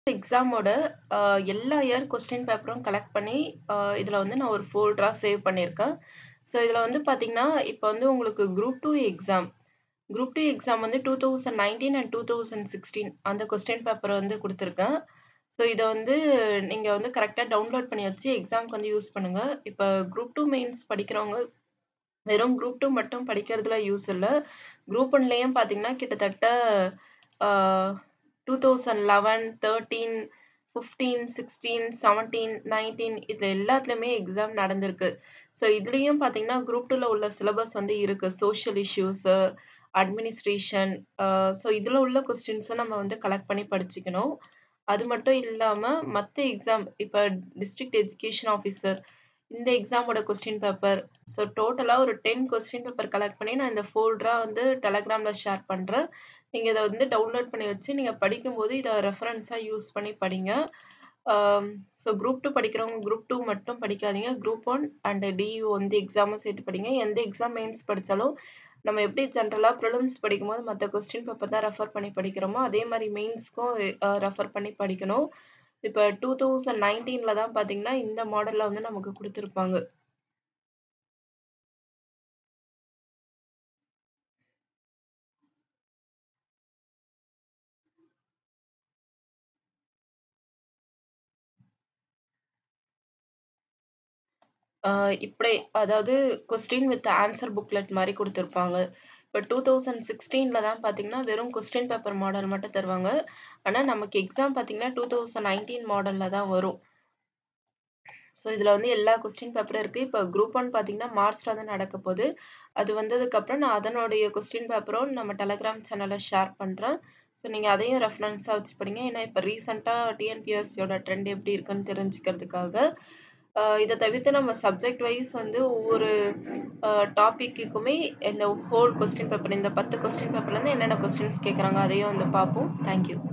எக்ஸாமோட அ எல்லா year question பேப்பரும் collect பண்ணி, அ இதுல வந்து நான் ஒரு ஃபோல்டரா சேவ் பண்ணியிருக்கேன். ஸோ இதுல வந்து பார்த்தீங்கன்னா, இப்ப வந்து உங்களுக்கு குரூப் 2 எக்ஸாம் குரூப் 2 எக்ஸாம் வந்து 2019 அண்ட் 2016 அந்த கொஸ்டின் பேப்பர வந்து குடுத்துருக்கேன். ஸோ இத வந்து நீங்க வந்து கரெக்ட்டா டவுன்லோட் பண்ணி வச்சு எக்ஸாம்க்கு வந்து யூஸ் பண்ணுங்க. இப்ப குரூப் 2 மெயின்ஸ் படிக்கிறவங்க வெறும் குரூப் 2 மட்டும் படிக்கிறதுல யூஸ் இல்ல. குரூப் 1லயும் பார்த்தீங்கன்னா, கிட்டத்தட்ட ஆ 2011, 13, 15, 16, 17, 19 இதுல எல்லாத்துலயுமே எக்ஸாம் நடந்திருக்கு. ஸோ இதுலயும் பார்த்தீங்கன்னா, குரூப் 2ல உள்ள சிலபஸ் வந்து இருக்கு. Social issues, administration uh so இதுல உள்ள கொஸ்டின்ஸ நம்ம வந்து கலெக்ட் பண்ணி படிச்சுக்கணும். அது மட்டும் இல்லாம மத்த எக்ஸாம் இப்ப டிஸ்ட்ரிக்ட் எஜுகேஷன் ஆஃபீசர் இந்த எக்ஸாமோட கொஸ்டின் பேப்பர் ஸோ டோட்டலா ஒரு 10 கொஸ்டின் பேப்பர் கலெக்ட் பண்ணி நான் இந்த ஃபோல்டரா வந்து டெலகிராம்ல ஷேர் பண்றேன். நீங்க இத வந்து டவுன்லோட் பண்ணி வச்சு நீங்க படிக்கும்போது இத ரெஃபரன்ஸா யூஸ் பண்ணி படிங்க. ஆம் ஸோ குரூப் 2 படிக்கிறவங்க குரூப் 2 மட்டும் படிக்காதீங்க. குரூப் 1 அண்ட் டியூ வந்து எக்ஸாமும் சேர்த்து படிங்க. எந்த எக்ஸாம் மெயின்ஸ் படிச்சாலும் நம்ம எப்படி ஜெனரலா பிரிலிம்ஸ் படிக்கும்போது மத்த கொஸ்டின் பேப்பர் தான் ரெஃபர் பண்ணி படிக்கிறோமோ, அதே மாரி மெயின்ஸ்க்கும் அ ரெஃபர் பண்ணி படிக்கணும். இப்ப 2019ல தான் பார்த்தீங்கன்னா, இந்த மாடல்ல வந்து நமக்கு குடுத்துருப்பாங்க. ஆ இப்படி அதாவது கொஸ்டின் வித் ஆன்சர் புக்லெட் மாரி குடுத்துருப்பாங்க. இப்ப 2016ல தான் பார்த்தீங்கன்னா, வெறும் கொஸ்டின் பேப்பர் மாடல் மட்டும் தருவாங்க. ஆனா நமக்கு எக்ஸாம் பார்த்தீங்கன்னா, 2019 மாடல்ல தான் வரும். ஸோ இதுல வந்து எல்லா கொஸ்டின் பேப்பரும் இருக்கு. இப்ப குரூப் 1 பார்த்தீங்கன்னா, மார்ச்ல தான் நடக்கப்போது. அது வந்ததுக்கப்புறம் நான் அதனுடைய கொஸ்டின் பேப்பரும் நம்ம டெலகிராம் சேனல்ல ஷேர் பண்றேன். ஸோ நீங்க அதையும் ரெஃபரன்ஸா வச்சு படிங்க. ஏன்னா இப்ப ரீசென்ட்டா டிஎன்பிஎஸ்சியோட ட்ரெண்ட் எப்படி இருக்குன்னு தெரிஞ்சுக்கிறதுக்காக. அ இத தவிர்த்து நம்ம சப்ஜெக்ட் வைஸ் வந்து ஒவ்வொரு அ டாபிக்குக்குமே இந்த ஹோல் கொஸ்டின் பேப்பர் இந்த 10 கொஸ்டின் பேப்பர்லேருந்து என்னென்ன கொஸ்டின்ஸ் கேட்குறாங்க அதையும் வந்து பார்ப்போம். Thank you.